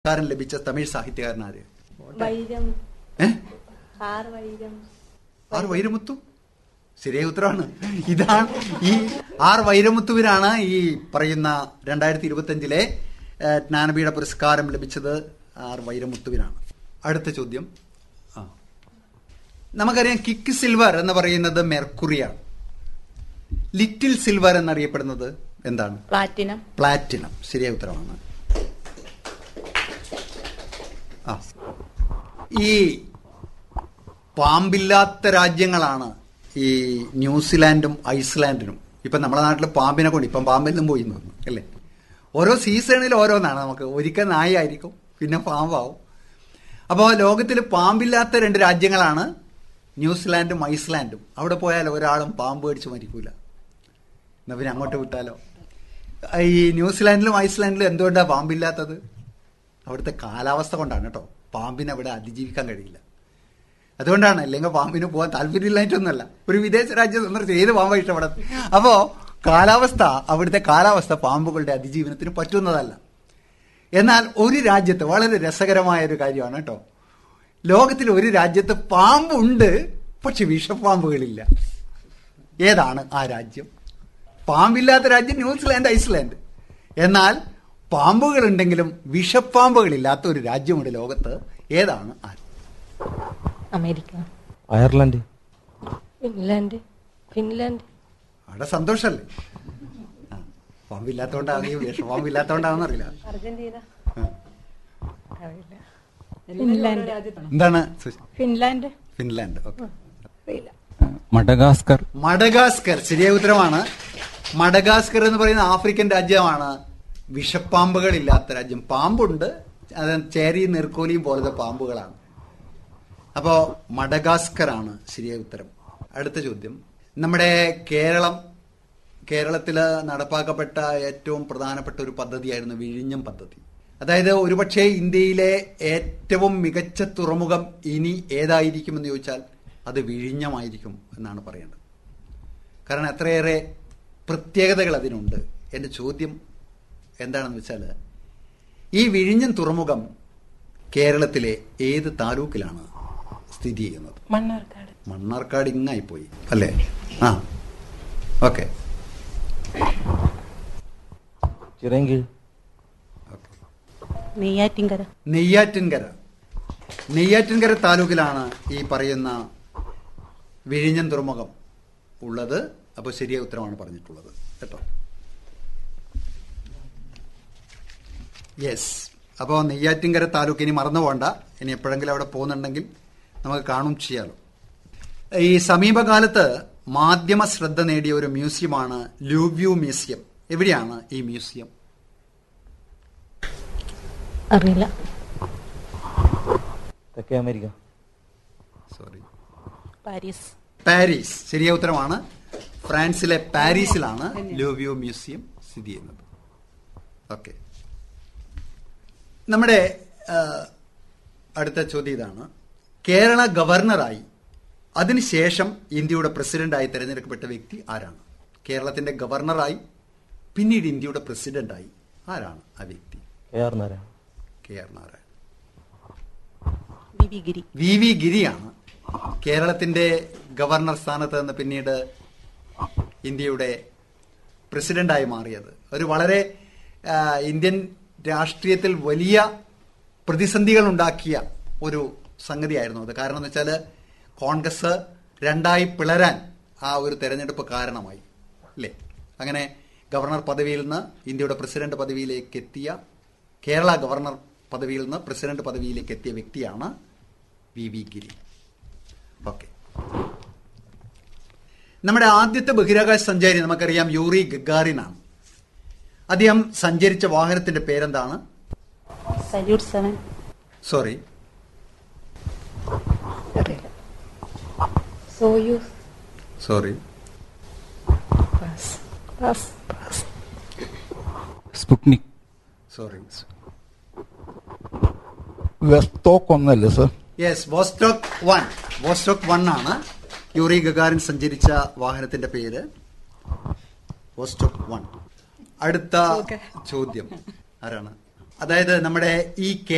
പുരസ്കാരം ലഭിച്ച Tamil സാഹിത്യകാരനാര് വൈരം A R വൈരം R Vairamuthu ശരിയായ ഉത്തരവാണ് ഇതാണ് ഈ ആർ വൈരമുത്തുവിനാണ് ഈ പറയുന്ന രണ്ടായിരത്തി ഇരുപത്തിയഞ്ചിലെ ജ്ഞാനപീഠ പുരസ്കാരം ലഭിച്ചത് ആർ വൈരമുത്തുവിനാണ് അടുത്ത ചോദ്യം ആ നമുക്കറിയാം കിക്ക് സിൽവർ എന്ന് പറയുന്നത് മെർക്കുറിയാണ് ലിറ്റിൽ സിൽവർ എന്നറിയപ്പെടുന്നത് എന്താണ് പ്ലാറ്റിനം പ്ലാറ്റിനം ശരിയായ ഉത്തരവാണ് ആ ഈ പാമ്പില്ലാത്ത രാജ്യങ്ങളാണ് ഈ ന്യൂസിലാൻഡും ഐസ്ലാൻഡിനും ഇപ്പൊ നമ്മുടെ നാട്ടിൽ പാമ്പിനെ കൊണ്ട് ഇപ്പം പാമ്പെല്ലാം പോയി എന്ന് തോന്നുന്നു അല്ലേ ഓരോ സീസണിൽ ഓരോന്നാണ് നമുക്ക് ഒരിക്കൽ നായായിരിക്കും പിന്നെ പാമ്പാവും അപ്പോൾ ലോകത്തിൽ പാമ്പില്ലാത്ത രണ്ട് രാജ്യങ്ങളാണ് ന്യൂസിലാൻഡും ഐസ്ലാൻഡും അവിടെ പോയാൽ ഒരാളും പാമ്പ് കടിച്ച് മരിക്കൂല എന്നാ പിന്നെ അങ്ങോട്ട് വിട്ടാലോ ഈ ന്യൂസിലാൻഡിലും ഐസ്ലാൻഡിലും എന്തുകൊണ്ടാണ് പാമ്പില്ലാത്തത് അവിടുത്തെ കാലാവസ്ഥ കൊണ്ടാണ് കേട്ടോ പാമ്പിന് അവിടെ അതിജീവിക്കാൻ കഴിയില്ല അതുകൊണ്ടാണ് അല്ലെങ്കിൽ പാമ്പിന് പോകാൻ താല്പര്യമില്ലായിട്ടൊന്നുമല്ല ഒരു വിദേശ രാജ്യം സന്ദർശിച്ച് ഏത് പാമ്പ ഇഷ്ടപ്പെടാം അപ്പോ കാലാവസ്ഥ അവിടുത്തെ കാലാവസ്ഥ പാമ്പുകളുടെ അതിജീവനത്തിന് പറ്റുന്നതല്ല എന്നാൽ ഒരു രാജ്യത്ത് വളരെ രസകരമായ ഒരു കാര്യമാണ് കേട്ടോ ലോകത്തിൽ ഒരു രാജ്യത്ത് പാമ്പുണ്ട് പക്ഷെ വിഷപ്പാമ്പുകളില്ല ഏതാണ് ആ രാജ്യം പാമ്പില്ലാത്ത രാജ്യം ന്യൂസിലാൻഡ് ഐസ്ലാൻഡ് എന്നാൽ പാമ്പുകളുണ്ടെങ്കിലും വിഷപ്പാമ്പുകളില്ലാത്ത ഒരു രാജ്യമുണ്ട് ലോകത്ത് ഏതാണ് ആ അമേരിക്ക അയർലൻഡ് ഫിൻലാൻഡ് ഫിൻലാൻഡ് അവിടെ സന്തോഷല്ലേ ആ, പാമ്പില്ലാത്തോണ്ടാണ് ഈ വിഷപ്പാമ്പില്ലാത്തോണ്ടാണെന്ന് അറിയില്ല അർജന്റീന ആ. അറിയില്ല ഫിൻലാൻഡ് എന്താണ് സുശി? ഫിൻലാൻഡ് ഫിൻലാൻഡ് ഓക്കെ അറിയില്ല മഡഗാസ്കർ മഡഗാസ്കർ ശരിയായ ഉത്തരമാണ് മഡഗാസ്കർ എന്ന് പറയുന്ന ആഫ്രിക്കൻ രാജ്യമാണ് വിഷപ്പാമ്പുകളില്ലാത്ത രാജ്യം പാമ്പുണ്ട് അത് ചേരിയും നെർക്കോലിയും പോലത്തെ പാമ്പുകളാണ് അപ്പോ മഡഗാസ്കർ ആണ് ശരിയായ ഉത്തരം അടുത്ത ചോദ്യം നമ്മുടെ കേരളം കേരളത്തിൽ നടപ്പാക്കപ്പെട്ട ഏറ്റവും പ്രധാനപ്പെട്ട ഒരു പദ്ധതിയായിരുന്നു വിഴിഞ്ഞം പദ്ധതി അതായത് ഒരുപക്ഷെ ഇന്ത്യയിലെ ഏറ്റവും മികച്ച തുറമുഖം ഇനി ഏതായിരിക്കുമെന്ന് ചോദിച്ചാൽ അത് വിഴിഞ്ഞമായിരിക്കും എന്നാണ് പറയേണ്ടത് കാരണം അത്രയേറെ പ്രത്യേകതകൾ അതിനുണ്ട് എൻ്റെ ചോദ്യം എന്താണെന്ന് വെച്ചാൽ ഈ വിഴിഞ്ഞം തുറമുഖം കേരളത്തിലെ ഏത് താലൂക്കിലാണ് സ്ഥിതി ചെയ്യുന്നത് മണ്ണാർക്കാട് മണ്ണാർക്കാട് ഇങ്ങായി പോയി അല്ലേ ആ ഓക്കെ ചിറങ്കീഴ് ഓക്കെ നെയ്യാറ്റിൻകര നെയ്യാറ്റിൻകര നെയ്യാറ്റിൻകര താലൂക്കിലാണ് ഈ പറയുന്ന വിഴിഞ്ഞം തുറമുഖം ഉള്ളത് അപ്പോൾ ശരിയായ ഉത്തരമാണ് പറഞ്ഞിട്ടുള്ളത് കേട്ടോ യെസ് അപ്പോൾ നെയ്യാറ്റിൻകര താലൂക്ക് ഇനി മറന്നു പോകണ്ട ഇനി എപ്പോഴെങ്കിലും അവിടെ പോകുന്നുണ്ടെങ്കിൽ നമുക്ക് കാണും ചെയ്യാലോ ഈ സമീപകാലത്ത് മാധ്യമ ശ്രദ്ധ നേടിയ ഒരു മ്യൂസിയമാണ് ലൂവ്യൂ മ്യൂസിയം എവിടെയാണ് ഈ മ്യൂസിയം അറിയില്ല തെക്കേ അമേരിക്ക സോറി പാരീസ് പാരീസ് ശരിയായ ഉത്തരമാണ് ഫ്രാൻസിലെ പാരീസിലാണ് ലൂവ്യൂ മ്യൂസിയം സ്ഥിതി ചെയ്യുന്നത് ഓക്കെ നമ്മുടെ ആ, അടുത്ത ചോദ്യം ഇതാണ് കേരള ഗവർണറായി അതിനുശേഷം ഇന്ത്യയുടെ പ്രസിഡന്റായി തിരഞ്ഞെടുക്കപ്പെട്ട വ്യക്തി ആരാണ് കേരളത്തിന്റെ ഗവർണറായി പിന്നീട് ഇന്ത്യയുടെ പ്രസിഡന്റായി ആരാണ് ആ വ്യക്തി K R Narayanan K R Narayanan വിവിഗിരി V V ഗിരിയാണ് കേരളത്തിന്റെ ഗവർണർ സ്ഥാനത്ത് നിന്ന് പിന്നീട് ഇന്ത്യയുടെ പ്രസിഡന്റായി മാറിയത് ഒരു വളരെ ആ, ഇന്ത്യൻ രാഷ്ട്രീയത്തിൽ വലിയ പ്രതിസന്ധികൾ ഉണ്ടാക്കിയ ഒരു സംഗതിയായിരുന്നു അത് കാരണം എന്ന് വെച്ചാൽ കോൺഗ്രസ് രണ്ടായി പിളരാൻ ആ ഒരു തെരഞ്ഞെടുപ്പ് കാരണമായി അല്ലേ അങ്ങനെ ഗവർണർ പദവിയിൽ നിന്ന് ഇന്ത്യയുടെ പ്രസിഡന്റ് പദവിയിലേക്ക് എത്തിയ കേരള ഗവർണർ പദവിയിൽ നിന്ന് പ്രസിഡന്റ് പദവിയിലേക്ക് എത്തിയ വ്യക്തിയാണ് വി വി ഗിരി ഓക്കെ നമ്മുടെ ആദ്യത്തെ ബഹിരാകാശ സഞ്ചാരി നമുക്കറിയാം യൂറി ഗഗാറിനാണ് അദ്ദേഹം സഞ്ചരിച്ച വാഹനത്തിന്റെ പേരെന്താണ് സല്യൂട്ട് സെവൻ സോറി അറിയില്ല Soyuz sorry pass pass pass Sputnik sorry Vostok ഒന്നല്ലേ sir yes Vostok one Vostok one ആണ് യൂറി ഗഗാറിൻ സഞ്ചരിച്ച വാഹനത്തിന്റെ പേര് വോസ്റ്റോക്ക് വൺ അടുത്ത ചോദ്യം ആരാണ് അതായത് നമ്മുടെ ഈ കേ